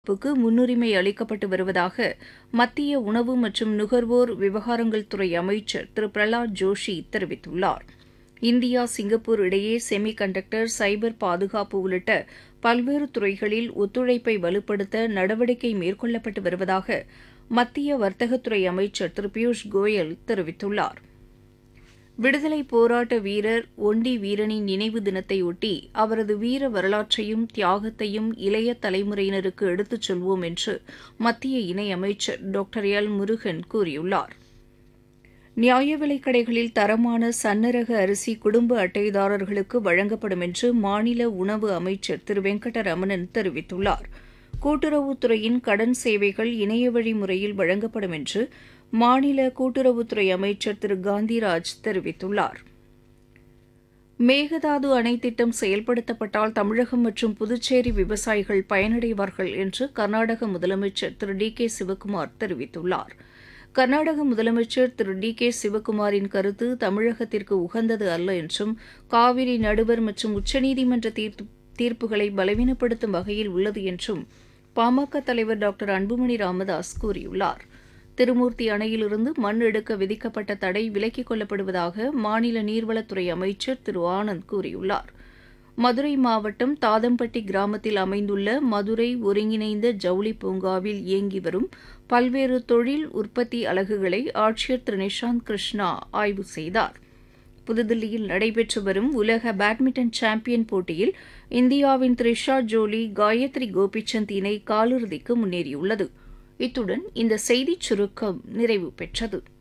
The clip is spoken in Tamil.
ப்புக்கு முன்னுரிமை அளிக்கப்பட்டு வருவதாக மத்திய உணவு மற்றும் நுகர்வோர் விவகாரங்கள் துறை அமைச்சர் திரு பிரஹலாத் ஜோஷி தெரிவித்துள்ளார் இந்தியா சிங்கப்பூர் இடையே செமி கண்டக்டர் சைபர் பாதுகாப்பு உள்ளிட்ட பல்வேறு துறைகளில் ஒத்துழைப்பை வலுப்படுத்த நடவடிக்கை மேற்கொள்ளப்பட்டு வருவதாக மத்திய வர்த்தகத்துறை அமைச்சர் திரு பியூஷ் கோயல் தெரிவித்துள்ளார் விடுதலைப் போராட்ட வீரர் ஒண்டி வீரனின் நினைவு தினத்தையொட்டி அவரது வீர வரலாற்றையும் தியாகத்தையும் இளைய தலைமுறையினருக்கு எடுத்துச் சொல்வோம் என்று மத்திய இணையமைச்சர் டாக்டர் எல் முருகன் கூறியுள்ளார் நியாய விலைக் கடைகளில் தரமான சன்னரக அரிசி குடும்ப அட்டைதாரர்களுக்கு வழங்கப்படும் என்று மாநில உணவு அமைச்சர் திரு வெங்கடரமணன் தெரிவித்துள்ளார் கூட்டுறவுத்துறையின் கடன் சேவைகள் இணையவழி முறையில் வழங்கப்படும் என்று மாநில கூட்டுறவுத்துறை அமைச்சர் திரு காந்திராஜ் தெரிவித்துள்ளார் மேகதாது அணை திட்டம் செயல்படுத்தப்பட்டால் தமிழகம் மற்றும் புதுச்சேரி விவசாயிகள் பயனடைவார்கள் என்று கர்நாடக முதலமைச்சர் திரு டி கே சிவக்குமார் தெரிவித்துள்ளார் கர்நாடக முதலமைச்சர் திரு டி கே சிவக்குமாரின் கருத்து தமிழகத்திற்கு உகந்தது அல்ல என்றும் காவிரி நடுவர் மற்றும் உச்சநீதிமன்ற தீர்ப்புகளை பலவீனப்படுத்தும் வகையில் உள்ளது என்றும் பாமக தலைவர் டாக்டர் அன்புமணி ராமதாஸ் கூறியுள்ளார் திருமூர்த்தி அணையிலிருந்து மண் எடுக்க விதிக்கப்பட்ட தடை விலக்கிக் கொள்ளப்படுவதாக மாநில நீர்வளத்துறை அமைச்சர் திரு ஆனந்த் கூறியுள்ளார் மதுரை மாவட்டம் தாதம்பட்டி கிராமத்தில் அமைந்துள்ள மதுரை ஒருங்கிணைந்த ஜவுளி பூங்காவில் இயங்கி வரும் பல்வேறு தொழில் உற்பத்தி அலகுகளை ஆட்சியர் திரு நிஷாந்த் கிருஷ்ணா ஆய்வு செய்தார் புதுதில்லியில் நடைபெற்று வரும் உலக பேட்மிண்டன் சாம்பியன் போட்டியில் இந்தியாவின் த்ரிஷா ஜோலி காயத்ரி கோபிச்சந்த் இணை காலிறுதிக்கு முன்னேறியுள்ளது இத்துடன் இந்த செய்திச் சுருக்கம் நிறைவு பெற்றது